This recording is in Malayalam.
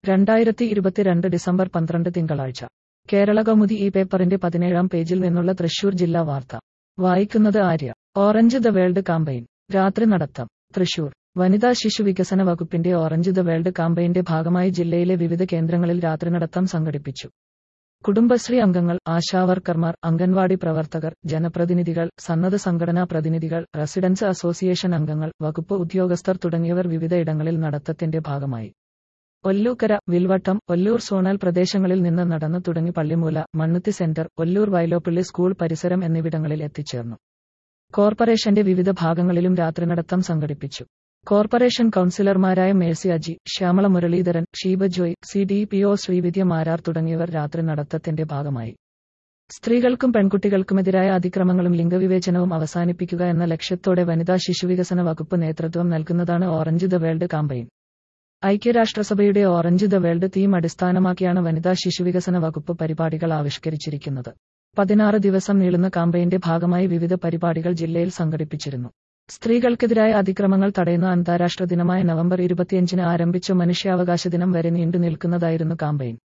രണ്ടായിരത്തി ഇരുപത്തിരണ്ട് ഡിസംബർ പന്ത്രണ്ട് തിങ്കളാഴ്ച കേരള കൗമുദി ഈ പേപ്പറിന്റെ പതിനേഴാം പേജിൽ നിന്നുള്ള തൃശൂർ ജില്ലാ വാർത്ത വായിക്കുന്നത് Arya orange the world campaign രാത്രി നടത്തം തൃശൂർ വനിതാ ശിശു വികസന വകുപ്പിന്റെ ഓറഞ്ച് ദ വേൾഡ് കാമ്പയിന്റെ ഭാഗമായി ജില്ലയിലെ വിവിധ കേന്ദ്രങ്ങളിൽ രാത്രി നടത്തം സംഘടിപ്പിച്ചു കുടുംബശ്രീ അംഗങ്ങൾ ആശാവർക്കർമാർ അംഗൻവാടി പ്രവർത്തകർ ജനപ്രതിനിധികൾ സന്നദ്ധ സംഘടനാ പ്രതിനിധികൾ റെസിഡൻസ് അസോസിയേഷൻ അംഗങ്ങൾ വകുപ്പ് ഉദ്യോഗസ്ഥർ തുടങ്ങിയവർ വിവിധയിടങ്ങളിൽ നടത്തത്തിന്റെ ഭാഗമായി ഒല്ലൂക്കര വിൽവട്ടം ഒല്ലൂർ സോണൽ പ്രദേശങ്ങളിൽ നിന്ന് നടന്നു തുടങ്ങി പള്ളിമൂല മണ്ണുത്തി സെന്റർ ഒല്ലൂർ വയലോപ്പള്ളി സ്കൂൾ പരിസരം എന്നിവിടങ്ങളിൽ എത്തിച്ചേർന്നു കോർപ്പറേഷന്റെ വിവിധ ഭാഗങ്ങളിലും രാത്രി നടത്തം സംഘടിപ്പിച്ചു കോർപ്പറേഷൻ കൌൺസിലർമാരായ Mercy Aji Shyamala Muraleedharan Sheeba Joy C D P O Sreevidya Marar തുടങ്ങിയവർ രാത്രി നടത്തത്തിന്റെ ഭാഗമായി സ്ത്രീകൾക്കും പെൺകുട്ടികൾക്കുമെതിരായ അതിക്രമങ്ങളും ലിംഗവിവേചനവും അവസാനിപ്പിക്കുക എന്ന ലക്ഷ്യത്തോടെ വനിതാ ശിശുവികസന വകുപ്പ് നേതൃത്വം നൽകുന്നതാണ് ഓറഞ്ച് ദ വേൾഡ് കാമ്പയിൻ ഐക്യരാഷ്ട്രസഭയുടെ ഓറഞ്ച് ദ വേൾഡ് തീം അടിസ്ഥാനമാക്കിയാണ് വനിതാ ശിശുവികസന വകുപ്പ് പരിപാടികൾ ആവിഷ്കരിച്ചിരിക്കുന്നത് പതിനാറ് ദിവസം നീളുന്ന കാമ്പയിന്റെ ഭാഗമായി വിവിധ പരിപാടികൾ ജില്ലയിൽ സംഘടിപ്പിച്ചിരുന്നു സ്ത്രീകൾക്കെതിരായ അതിക്രമങ്ങൾ തടയുന്ന അന്താരാഷ്ട്ര ദിനമായ നവംബർ ഇരുപത്തിയഞ്ചിന് ആരംഭിച്ച മനുഷ്യാവകാശ ദിനം വരെ നീണ്ടു നിൽക്കുന്നതായിരുന്നു കാമ്പയിൻ